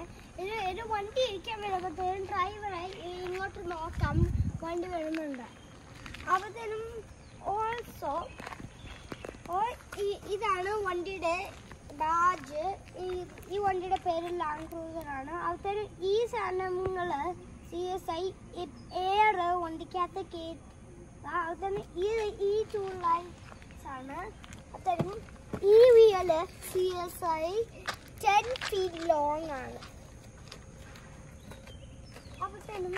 ഇത് ഒരു വണ്ടി ഇരിക്കാൻ വരുമ്പോഴത്തേനും ഡ്രൈവറായി ഇങ്ങോട്ട് നോക്കാം വണ്ടി വരുന്നുണ്ട് അപ്പോഴത്തേനും ഓൾസോ ഇതാണ് വണ്ടിയുടെ ബാജ് ഈ ഈ വണ്ടിയുടെ പേര് ലാൻഡ് ക്രൂസർ ആണ് അപ്പോഴത്തേനും ഈ സാധനങ്ങൾ സി എസ് ഐ എയർ വണ്ടിക്കകത്ത് കയറ്റുക അപ്പോഴത്തേനും ഈ ഈ ടൂ ലൈൻസ് ആണ് അപ്പോഴത്തേനും ഈ വിയല് C S I ten feet long ആണ് അപ്പോഴത്തേനും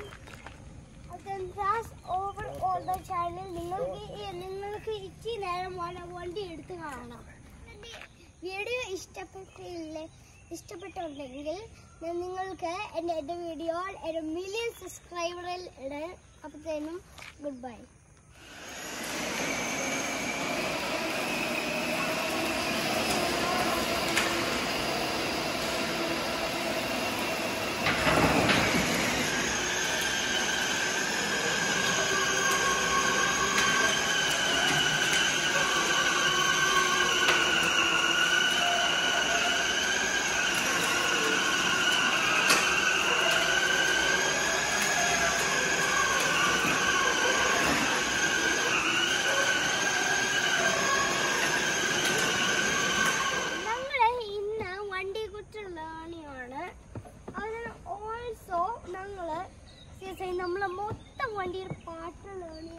ഓവർ ഓൾ ദ ചാനൽ നിങ്ങൾക്ക് ഈ- നിങ്ങൾക്ക് ഇച്ചിരി നേരം പോലെ വണ്ടി എടുത്ത് കാണാം വീഡിയോ ഇഷ്ടപ്പെട്ടില്ലേ ഇഷ്ടപ്പെട്ടുണ്ടെങ്കിൽ നി- നിങ്ങൾക്ക് എൻ്റെ എൻ്റെ വീഡിയോ ഒരു മില്യൺ സബ്സ്ക്രൈബറിൽ ഇടാൻ അപ്പോഴത്തേനും ഗുഡ് ബൈ ഞങ്ങൾ ഇന്ന് വണ്ടിയെ കുറിച്ചുള്ള ലേണിയാണ് അതിന് ഓൾസോ ഞങ്ങൾ നമ്മൾ മൊത്തം വണ്ടിയുടെ പാട്ട് ലേണി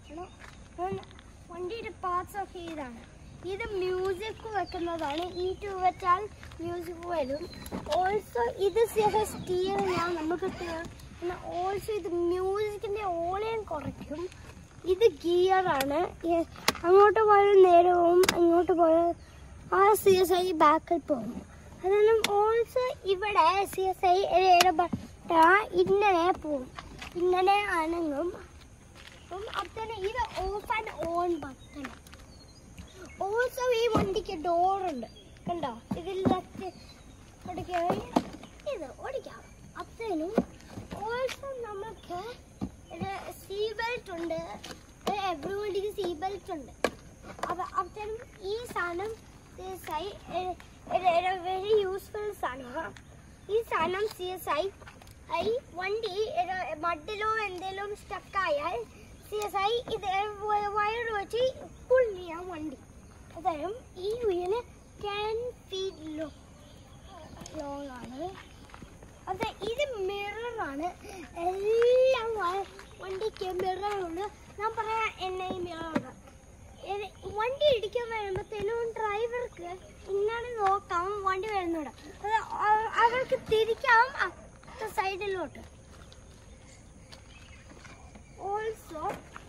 വണ്ടിയുടെ പാർട്സ് ഒക്കെ ഇതാണ് ഇത് മ്യൂസിക് വെക്കുന്നതാണ് ഈ ടു വെച്ചാൽ മ്യൂസിക് വരും ഓൾസോ ഇത് സ്റ്റിയറിംഗ് ആണ് നമുക്ക് പിന്നെ ഓൾസോ ഇത് മ്യൂസിക്കിന്റെ ഓളയും കുറയ്ക്കും ഇത് ഗിയർ ആണ് ഈ- അങ്ങോട്ട് പോയ നേരവും ഇങ്ങോട്ട് പോയ ആ സി എസ് ഐ ബാക്കിൽ പോകും അതെല്ലാം ഓൾസോ ഇവിടെ സി എസ് ഐ ഇടപെട്ട ഇങ്ങനെ പോകും ഇങ്ങനെ അനങ്ങും അപ്പം അപ്പത്തന്നെ ഇത് off and on button also ഈ വണ്ടിക്ക് ഡോറുണ്ട് കണ്ടോ ഇതിൽ ലെഫ്റ്റ് ഓടിക്കാൻ ഇത് ഓടിക്കാം അപ്പത്തേനും ഓൾസോ നമുക്ക് സീ ബെൽറ്റ് ഉണ്ട് എവറി വണ്ടിക്ക് സീ ബെൽറ്റ് ഉണ്ട് അപ്പൊ അപ്പത്തേനും ഈ സാധനം C S I very useful സാധനമാണ് ഈ സാധനം സി എസ് ഐ ഐ വണ്ടി മഡിലോ എന്തെങ്കിലും സ്റ്റക്കായാൽ സി എസ് ഐ ഇത് വയർ വെച്ച് പുൾ ചെയ്യാൻ വണ്ടി അതായത് ഈ വീല് ടെൻ ഫീറ്റ് ലോ ലോങ് ആണ് അത് ഇത് മിററാണ് എല്ലാം വ- വണ്ടിക്ക് മിററുണ്ട് ഞാൻ പറയാം എന്നെ ഈ മിറർ വണ്ടി ഇടിക്കാൻ വരുമ്പോഴത്തേനും ഡ്രൈവർക്ക് ഇങ്ങനെ നോക്കാം വണ്ടി വരുന്നുണ്ട് അത് അ- അവർക്ക് തിരിക്കാം അത്ത സൈഡിലോട്ട് ഓൾസോ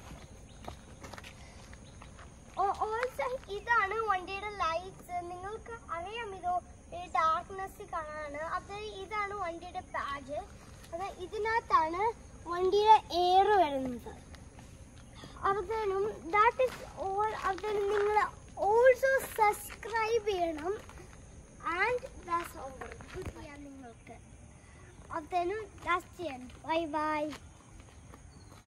ഓൾസോ ഇതാണ് വണ്ടിയുടെ ലൈറ്റ്സ് നിങ്ങൾക്ക് അറിയാം ഇതോ ഡാർക്ക്നെസ് കാണാണ് അത് ഇതാണ് വണ്ടിയുടെ ബാജ് അത് ഇതിനകത്താണ് വണ്ടിയുടെ എയർ വരുന്നത് അപ്പോഴത്തേനും ദാറ്റ് ഇസ് ഓൾ അപ്പോഴത്തേനും നിങ്ങൾ ഓൾസോ സബ്സ്ക്രൈബ് ചെയ്യണം ആൻഡ് ദാറ്റ്സ് ഓൾ ചെയ്യാം നിങ്ങൾക്ക് അപ്പോഴത്തേനും ദാറ്റ്സ് ചെയ്യാൻ ബൈ ബൈ